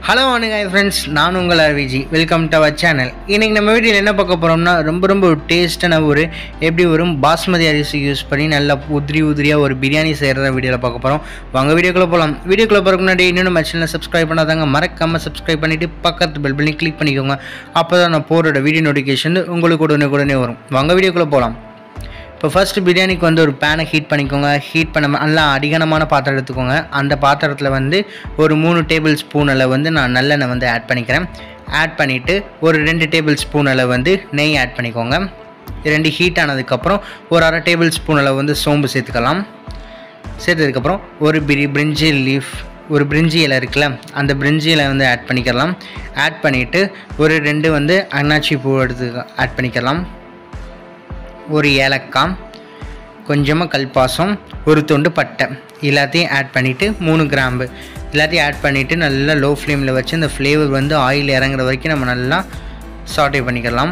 hello வணங்க friends நான் உங்கள் Arviji welcome to our channel இன்றைக்கி நம்ம வீட்டில் என்ன பார்க்க போகிறோம்னா ரொம்ப ரொம்ப ஒரு டேஸ்ட்டான ஒரு எப்படி வரும் பாஸ்மதி அரிசி யூஸ் பண்ணி நல்லா உதிரி உதிரியாக ஒரு பிரியாணி செய்கிறத வீடியோவில் பார்க்க போகிறோம் வாங்க வீடியோக்குள்ளே போகலாம் வீடியோக்குள்ளே போகிறதுக்கு முன்னாடி இன்னும் நம்ம சேனலை சப்ஸ்கிரைப் பண்ணாதாங்க மறக்காமல் சப்ஸ்கிரைப் பண்ணிவிட்டு பக்கத்து பெல் பண்ணி கிளிக் பண்ணிக்கோங்க அப்போ தான் நான் போகிறோட வீடியோ நோட்டிஃபிகேஷன் உங்களுக்கு உடனே உடனே வரும் வாங்க வீடியோக்குள்ளே போகலாம் இப்போ ஃபஸ்ட்டு பிரியாணிக்கு வந்து ஒரு பேனை ஹீட் பண்ணிக்கோங்க ஹீட் பண்ண நல்லா அதிகனமான பாத்திரம் எடுத்துக்கோங்க அந்த பாத்திரத்தில் வந்து ஒரு மூணு டேபிள் ஸ்பூன் அளவு வந்து நான் நல்லெண்ணெய் வந்து ஆட் பண்ணிக்கிறேன் ஆட் பண்ணிவிட்டு ஒரு ரெண்டு டேபிள் ஸ்பூன் அளவு வந்து நெய் ஆட் பண்ணிக்கோங்க ரெண்டு ஹீட் ஆனதுக்கப்புறம் ஒரு அரை டேபிள் ஸ்பூன் அளவு வந்து சோம்பு சேர்த்துக்கலாம் சேர்த்ததுக்கப்புறம் ஒரு பிரி பிரிஞ்சி லீஃப் ஒரு பிரிஞ்சி இலை இருக்குல்ல அந்த பிரிஞ்சி இலை வந்து ஆட் பண்ணிக்கலாம் ஆட் பண்ணிவிட்டு ஒரு ரெண்டு வந்து அன்னாச்சி பூ எடுத்து ஆட் பண்ணிக்கலாம் ஒரு ஏலக்காய் கொஞ்சமாக கல்பாசம் ஒரு துண்டு பட்டை எல்லாத்தையும் ஆட் பண்ணிவிட்டு மூணு கிராம்பு எல்லாத்தையும் ஆட் பண்ணிவிட்டு நல்லா லோ ஃப்ளேமில் வச்சு அந்த ஃப்ளேவர் வந்து ஆயில் இறங்குற வரைக்கும் நம்ம நல்லா சாட்டே பண்ணிக்கலாம்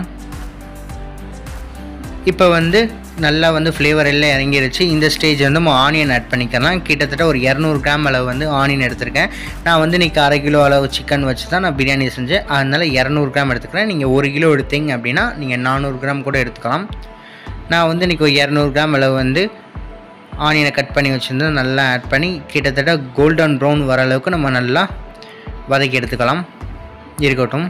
இப்போ வந்து நல்லா வந்து ஃப்ளேவர் எல்லாம் இறங்கிருச்சு இந்த ஸ்டேஜ் வந்து நம்ம ஆனியன் ஆட் பண்ணிக்கலாம் கிட்டத்தட்ட ஒரு இரநூறு கிராம் அளவு வந்து ஆனியன் எடுத்திருக்கேன் நான் வந்து இன்றைக்கி அரை கிலோ அளவு சிக்கன் வச்சு தான் நான் பிரியாணி செஞ்சேன் அதனால் இரநூறு கிராம் எடுத்துக்கிறேன் நீங்கள் ஒரு கிலோ எடுத்தீங்க அப்படின்னா நீங்கள் நானூறு கிராம் கூட எடுத்துக்கலாம் நான் வந்து இன்றைக்கி ஒரு இரநூறு கிராம் அளவு வந்து ஆனியனை கட் பண்ணி வச்சுருந்தேன் நல்லா ஆட் பண்ணி கிட்டத்தட்ட கோல்டன் ப்ரௌன் வர அளவுக்கு நம்ம நல்லா வதக்கி எடுத்துக்கலாம் இருக்கட்டும்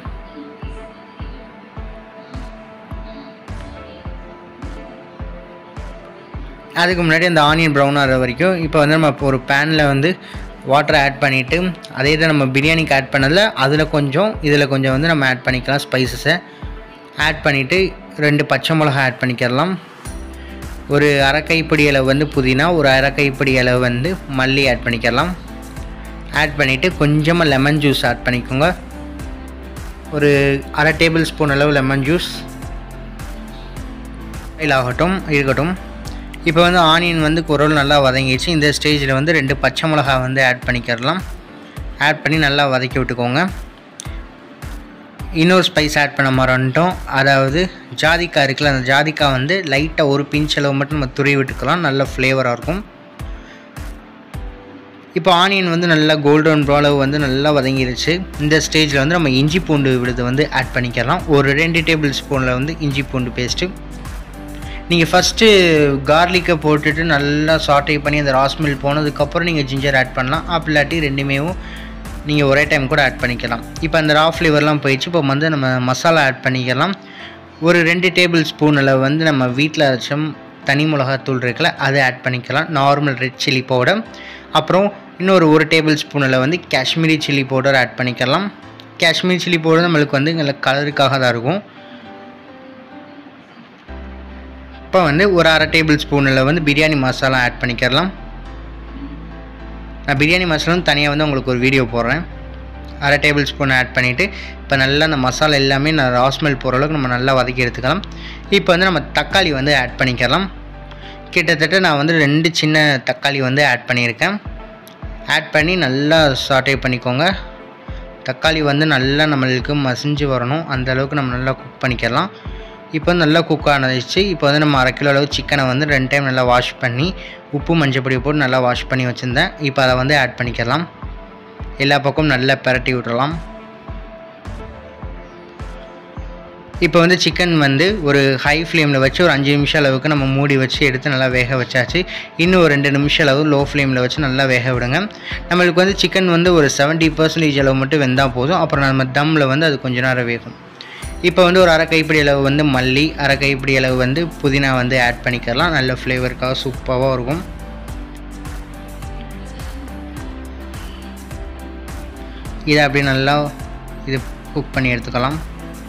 அதுக்கு முன்னாடி அந்த ஆனியன் ப்ரௌன் ஆகிற வரைக்கும் இப்போ வந்து நம்ம ஒரு பேனில் வந்து வாட்டரை ஆட் பண்ணிவிட்டு அதே தான் நம்ம பிரியாணிக்கு ஆட் பண்ணதில் அதில் கொஞ்சம் இதில் கொஞ்சம் வந்து நம்ம ஆட் பண்ணிக்கலாம் ஸ்பைசஸை ஆட் பண்ணிவிட்டு ரெண்டு பச்சை மிளகா ஆட் பண்ணிக்கலாம் ஒரு அரை கைப்பிடி அளவு வந்து புதினா ஒரு அரை கைப்பிடி அளவு வந்து மல்லி ஆட் பண்ணிக்கலாம் ஆட் பண்ணிவிட்டு கொஞ்சமாக லெமன் ஜூஸ் ஆட் பண்ணிக்கோங்க ஒரு அரை டேபிள் ஸ்பூன் அளவு லெமன் ஜூஸ் ஆயில் ஆகட்டும் இருக்கட்டும் இப்போ வந்து ஆனியன் வந்து குரல் நல்லா வதங்கிடுச்சு இந்த ஸ்டேஜில் வந்து ரெண்டு பச்சை மிளகா வந்து ஆட் பண்ணிக்கிறலாம் ஆட் பண்ணி நல்லா வதக்கி விட்டுக்கோங்க இன்னொரு ஸ்பைஸ் ஆட் பண்ண மறந்துட்டோம் அதாவது ஜாதிக்காய் இருக்குல்ல அந்த ஜாதிக்காய் வந்து லைட்டாக ஒரு பிஞ்ச் அளவு மட்டும் நம்ம துருவி விட்டுக்கலாம் நல்ல ஃப்ளேவராக இருக்கும் இப்போ ஆனியன் வந்து நல்லா கோல்டன் ப்ராலவ் வந்து நல்லா வதங்கிருச்சு இந்த ஸ்டேஜில் வந்து நம்ம இஞ்சி பூண்டு விழுது வந்து ஆட் பண்ணிக்கலாம் ஒரு ரெண்டு டேபிள் ஸ்பூனில் வந்து இஞ்சி பூண்டு பேஸ்ட்டு நீங்கள் ஃபஸ்ட்டு கார்லிக்கை போட்டுட்டு நல்லா சாட்டை பண்ணி அந்த ராஸ்மில் போனதுக்கப்புறம் நீங்கள் ஜிஞ்சர் ஆட் பண்ணலாம் அப்படி இல்லாட்டி ரெண்டுமேவும் நீங்கள் ஒரே டைம் கூட ஆட் பண்ணிக்கலாம் இப்போ அந்த ரா ஃப்ளேவர்லாம் போயிடுச்சு இப்போ வந்து நம்ம மசாலா ஆட் பண்ணிக்கலாம் ஒரு ரெண்டு டேபிள் ஸ்பூன் அளவு வந்து நம்ம வீட்டில் அரைச்சம் தனி மிளகாத்தூள் இருக்குல்ல அதை ஆட் பண்ணிக்கலாம் நார்மல் ரெட் சில்லி பவுடர் அப்புறம் இன்னொரு ஒரு டேபிள் ஸ்பூனில் வந்து காஷ்மீரி சில்லி பவுடர் ஆட் பண்ணிக்கலாம் காஷ்மீரி சில்லி பவுடர் நம்மளுக்கு வந்து நல்ல கலருக்காக தான் இருக்கும் இப்போ வந்து ஒரு அரை டேபிள் ஸ்பூனில் வந்து பிரியாணி மசாலா ஆட் பண்ணிக்கலாம் நான் பிரியாணி மசாலும் தனியாக வந்து உங்களுக்கு ஒரு வீடியோ போடுறேன் அரை டேபிள் ஸ்பூன் ஆட் பண்ணிவிட்டு இப்போ நல்லா அந்த மசாலா எல்லாமே நான் ராஸ்மெல் போகிற அளவுக்கு நம்ம நல்லா வதக்கி எடுத்துக்கலாம் இப்போ வந்து நம்ம தக்காளி வந்து ஆட் பண்ணிக்கலாம் கிட்டத்தட்ட நான் வந்து ரெண்டு சின்ன தக்காளி வந்து ஆட் பண்ணியிருக்கேன் ஆட் பண்ணி நல்லா சாட்டே பண்ணிக்கோங்க தக்காளி வந்து நல்லா நம்மளுக்கு மசிஞ்சு வரணும் அந்த அளவுக்கு நம்ம நல்லா குக் பண்ணிக்கலாம் இப்போ நல்லா குக் ஆனதிச்சு இப்போ வந்து நம்ம அரை கிலோ அளவு சிக்கனை வந்து ரெண்டு டைம் நல்லா வாஷ் பண்ணி உப்பு மஞ்சப்பொடி போட்டு நல்லா வாஷ் பண்ணி வச்சுருந்தேன் இப்போ அதை வந்து ஆட் பண்ணிக்கலாம் எல்லா பக்கமும் நல்லா பரட்டி விட்டுறலாம் இப்போ வந்து சிக்கன் வந்து ஒரு ஹை ஃப்ளேமில் வச்சு ஒரு அஞ்சு நிமிஷம் அளவுக்கு நம்ம மூடி வச்சு எடுத்து நல்லா வேக வச்சாச்சு இன்னும் ஒரு ரெண்டு நிமிஷம் அளவு லோ ஃப்ளேமில் வச்சு நல்லா வேக விடுங்க நம்மளுக்கு வந்து சிக்கன் வந்து ஒரு செவன்ட்டி பர்சன்டேஜ் அளவு மட்டும் வெந்தால் போதும் அப்புறம் நம்ம தம்மில் வந்து அது கொஞ்ச நேரம் வேகும் இப்போ வந்து ஒரு அரை கைப்பிடி அளவு வந்து மல்லி அரை கைப்பிடி அளவு வந்து புதினா வந்து ஆட் பண்ணிக்கலாம் நல்ல ஃப்ளேவருக்காக சூப்பராக இருக்கும் இதை அப்படி நல்லா இது குக் பண்ணி எடுத்துக்கலாம்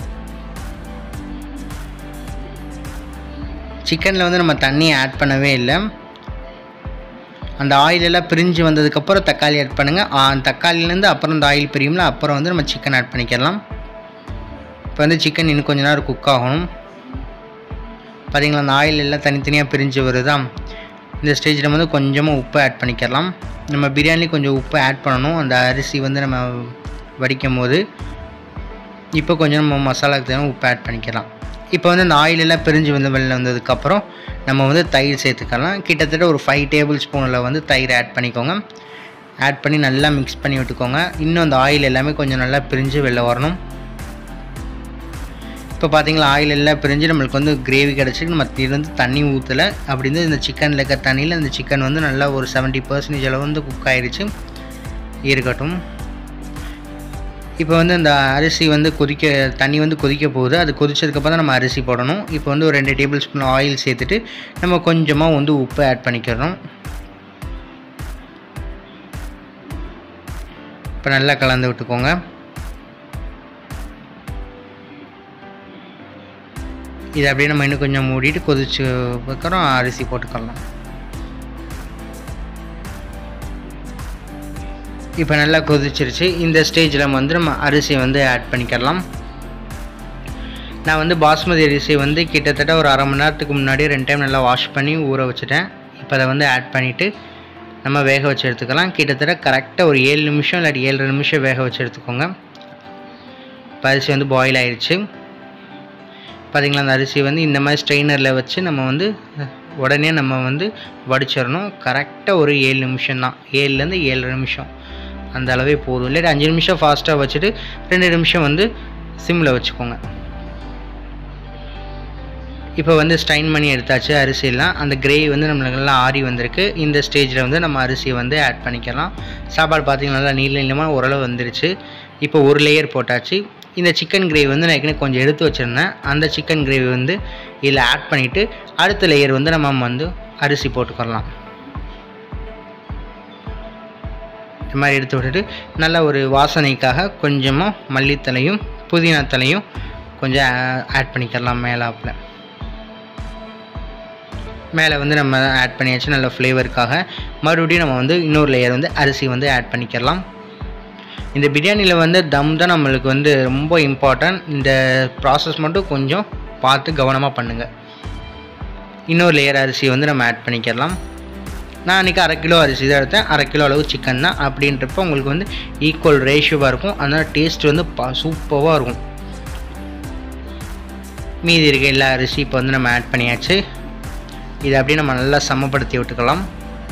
சிக்கனில் வந்து நம்ம தண்ணி ஆட் பண்ணவே இல்லை அந்த ஆயிலெல்லாம் பிரிஞ்சு வந்ததுக்கப்புறம் தக்காளி ஆட் பண்ணுங்கள் தக்காளிலேருந்து அப்புறம் இந்த ஆயில் பிரியும்ல அப்புறம் வந்து நம்ம சிக்கன் ஆட் பண்ணிக்கலாம் இப்போ வந்து சிக்கன் இன்னும் கொஞ்ச நேரம் குக் ஆகணும் பார்த்தீங்களா அந்த ஆயில் எல்லாம் தனித்தனியாக பிரிஞ்சு வருதா இந்த ஸ்டேஜில் வந்து கொஞ்சமாக உப்பு ஆட் பண்ணிக்கலாம் நம்ம பிரியாணி கொஞ்சம் உப்பு ஆட் பண்ணணும் அந்த அரிசி வந்து நம்ம வடிக்கும் போது இப்போ கொஞ்சம் நம்ம மசாலாவுக்கு தேவை உப்பு ஆட் பண்ணிக்கலாம் இப்போ வந்து அந்த ஆயில் எல்லாம் பிரிஞ்சு வந்து வெளில வந்ததுக்கப்புறம் நம்ம வந்து தயிர் சேர்த்துக்கலாம் கிட்டத்தட்ட ஒரு ஃபைவ் டேபிள் ஸ்பூனில் வந்து தயிர் ஆட் பண்ணிக்கோங்க ஆட் பண்ணி நல்லா மிக்ஸ் பண்ணி விட்டுக்கோங்க இன்னும் அந்த ஆயில் எல்லாமே கொஞ்சம் நல்லா பிரிஞ்சு வெளில வரணும் இப்போ பார்த்தீங்களா ஆயில் எல்லாம் பிரிஞ்சு நம்மளுக்கு வந்து கிரேவி கிடச்சிட்டு நம்ம இருந்து தண்ணி ஊற்றலை அப்படி இருந்து இந்த சிக்கனில் இருக்க தண்ணியில் இந்த சிக்கன் வந்து நல்லா ஒரு செவன்ட்டி பர்சன்டேஜ் அளவு வந்து குக் ஆயிடுச்சு இருக்கட்டும் இப்போ வந்து இந்த அரிசி வந்து கொதிக்க தண்ணி வந்து கொதிக்க போகுது அது கொதிச்சதுக்கப்புறம் தான் நம்ம அரிசி போடணும் இப்போ வந்து ஒரு ரெண்டு டேபிள் ஸ்பூன் ஆயில் சேர்த்துட்டு நம்ம கொஞ்சமாக வந்து உப்பு ஆட் பண்ணிக்கிறோம் இப்போ நல்லா கலந்து விட்டுக்கோங்க இதை அப்படியே நம்ம இன்னும் கொஞ்சம் மூடிட்டு கொதிச்சு வைக்கிறோம் அரிசி போட்டுக்கலாம் இப்போ நல்லா கொதிச்சிருச்சு இந்த ஸ்டேஜில் வந்து நம்ம அரிசியை வந்து ஆட் பண்ணிக்கலாம் நான் வந்து பாஸ்மதி அரிசி வந்து கிட்டத்தட்ட ஒரு அரை மணி நேரத்துக்கு முன்னாடி ரெண்டு டைம் நல்லா வாஷ் பண்ணி ஊற வச்சுட்டேன் இப்போ அதை வந்து ஆட் பண்ணிவிட்டு நம்ம வேக வச்சு எடுத்துக்கலாம் கிட்டத்தட்ட கரெக்டாக ஒரு ஏழு நிமிஷம் இல்லாட்டி ஏழரை நிமிஷம் வேக வச்சு எடுத்துக்கோங்க இப்போ அரிசி வந்து பாயில் ஆயிடுச்சு பார்த்திங்களா அந்த அரிசி வந்து இந்த மாதிரி ஸ்ட்ரெயினரில் வச்சு நம்ம வந்து உடனே நம்ம வந்து வடிச்சிடணும் கரெக்டாக ஒரு ஏழு நிமிஷம் தான் ஏழுலேருந்து ஏழரை நிமிஷம் அந்த அளவே போதும் இல்லாட்டி அஞ்சு நிமிஷம் ஃபாஸ்ட்டாக வச்சுட்டு ரெண்டு நிமிஷம் வந்து சிம்மில் வச்சுக்கோங்க இப்போ வந்து ஸ்டைன் பண்ணி எடுத்தாச்சு அரிசியெல்லாம் அந்த கிரேவி வந்து நம்மளுக்கு நல்லா ஆறி வந்திருக்கு இந்த ஸ்டேஜில் வந்து நம்ம அரிசியை வந்து ஆட் பண்ணிக்கலாம் சாப்பாடு பார்த்திங்கன்னா நல்லா நீள நீளமாக ஓரளவு வந்துருச்சு இப்போ ஒரு லேயர் போட்டாச்சு இந்த சிக்கன் கிரேவி வந்து நான் ஏற்கனவே கொஞ்சம் எடுத்து வச்சுருந்தேன் அந்த சிக்கன் கிரேவி வந்து இதில் ஆட் பண்ணிவிட்டு அடுத்த லேயர் வந்து நம்ம வந்து அரிசி போட்டுக்கலாம் இந்த மாதிரி எடுத்து விட்டுட்டு நல்லா ஒரு வாசனைக்காக கொஞ்சமாக மல்லித்தலையும் புதினா தலையும் கொஞ்சம் ஆட் பண்ணிக்கலாம் மேலாப்பில் மேலே வந்து நம்ம ஆட் பண்ணியாச்சு நல்ல ஃப்ளேவருக்காக மறுபடியும் நம்ம வந்து இன்னொரு லேயர் வந்து அரிசி வந்து ஆட் பண்ணிக்கலாம் இந்த பிரியாணியில் வந்து தம் தான் நம்மளுக்கு வந்து ரொம்ப இம்பார்ட்டன்ட் இந்த ப்ராசஸ் மட்டும் கொஞ்சம் பார்த்து கவனமாக பண்ணுங்கள் இன்னொரு லேயர் அரிசி வந்து நம்ம ஆட் பண்ணிக்கலாம் நான் அன்றைக்கி அரை கிலோ அரிசி தான் எடுத்தேன் அரை கிலோ அளவு சிக்கன் தான் அப்படின்றப்ப உங்களுக்கு வந்து ஈக்குவல் ரேஷியோவாக இருக்கும் அதனால் டேஸ்ட் வந்து பா சூப்பராக இருக்கும் மீதி இருக்க எல்லா அரிசி இப்போ வந்து நம்ம ஆட் பண்ணியாச்சு இதை அப்படியே நம்ம நல்லா சமப்படுத்தி விட்டுக்கலாம்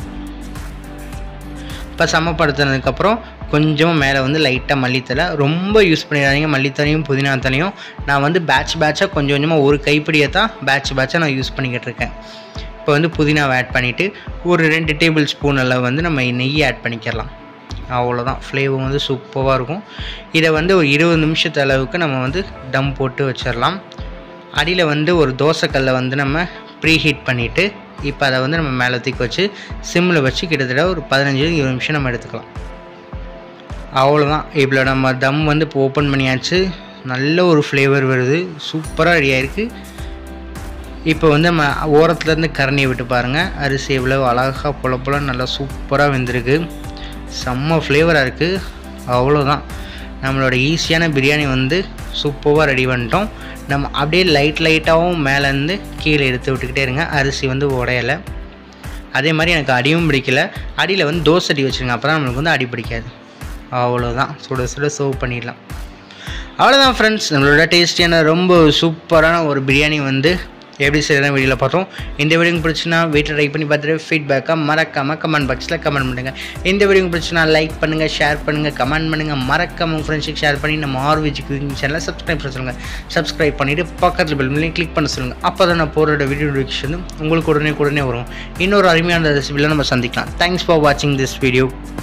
இப்போ சமப்படுத்தினதுக்கப்புறம் கொஞ்சமாக மேலே வந்து லைட்டாக மல்லித்தலை ரொம்ப யூஸ் பண்ணிடாதீங்க மல்லித்தலையும் புதினா தலையும் நான் வந்து பேட்ச் பேட்சாக கொஞ்சம் கொஞ்சமாக ஒரு கைப்பிடியை தான் பேட்ச் பேட்சாக நான் யூஸ் பண்ணிக்கிட்டு இருக்கேன் இப்போ வந்து புதினாவை ஆட் பண்ணிவிட்டு ஒரு ரெண்டு டேபிள் ஸ்பூன் அளவு வந்து நம்ம நெய் ஆட் பண்ணிக்கலாம் அவ்வளோதான் ஃப்ளேவர் வந்து சூப்பராக இருக்கும் இதை வந்து ஒரு இருபது நிமிஷத்து அளவுக்கு நம்ம வந்து டம் போட்டு வச்சிடலாம் அடியில் வந்து ஒரு தோசைக்கல்லை வந்து நம்ம ப்ரீ ஹீட் பண்ணிவிட்டு இப்போ அதை வந்து நம்ம மேலே தூக்கி வச்சு சிம்மில் வச்சு கிட்டத்தட்ட ஒரு பதினஞ்சு இருபது நிமிஷம் நம்ம எடுத்துக்கலாம் அவ்வளோதான் இவ்வளோ நம்ம தம் வந்து இப்போ ஓப்பன் பண்ணியாச்சு நல்ல ஒரு ஃப்ளேவர் வருது சூப்பராக ரெடி ஆயிருக்கு இப்போ வந்து நம்ம ஓரத்துலேருந்து கரண்டியை விட்டு பாருங்கள் அரிசி எவ்வளோ அழகாக பொல பொல நல்லா சூப்பராக வெந்திருக்கு செம்ம ஃப்ளேவராக இருக்குது அவ்வளோதான் நம்மளோட ஈஸியான பிரியாணி வந்து சூப்பராக ரெடி பண்ணிட்டோம் நம்ம அப்படியே லைட் லைட்டாகவும் மேலேருந்து கீழே எடுத்து விட்டுக்கிட்டே இருங்க அரிசி வந்து உடையலை அதே மாதிரி எனக்கு அடியும் பிடிக்கல அடியில் வந்து தோசை அடி வச்சுருங்க அப்போ தான் நம்மளுக்கு வந்து அடி பிடிக்காது அவ்வளோதான் சுட சுட சர்வ் பண்ணிடலாம் அவ்வளோதான் ஃப்ரெண்ட்ஸ் நம்மளோட டேஸ்டியான ரொம்ப சூப்பரான ஒரு பிரியாணி வந்து எப்படி செய்யறதா வீடியோவில் பார்த்தோம் இந்த வீடியோ பிடிச்சினா வீட்டில் ட்ரை பண்ணி பார்த்துட்டு ஃபீட்பேக்காக மறக்காமல் கமெண்ட் பாக்ஸில் கமெண்ட் பண்ணுங்கள் இந்த வீடியோ பிடிச்சினா லைக் பண்ணுங்கள் ஷேர் பண்ணுங்கள் கமெண்ட் பண்ணுங்கள் மறக்காம உங்கள் ஃப்ரெண்ட்ஸுக்கு ஷேர் பண்ணி நம்ம ஆர்விஜி குக்கிங் சேனலை சப்ஸ்கிரைப் பண்ண சொல்லுங்கள் சப்ஸ்கிரைப் பண்ணிவிட்டு பக்கத்தில் பெல் பண்ணி கிளிக் பண்ண சொல்லுங்கள் அப்போ தான் நான் போகிற வீடியோ நோட்டிஃபிகேஷன் உங்களுக்கு உடனே உடனே வரும் இன்னொரு அருமையான ரெசிபியில் நம்ம சந்திக்கலாம் தேங்க்ஸ் ஃபார் வாட்சிங் திஸ் வீடியோ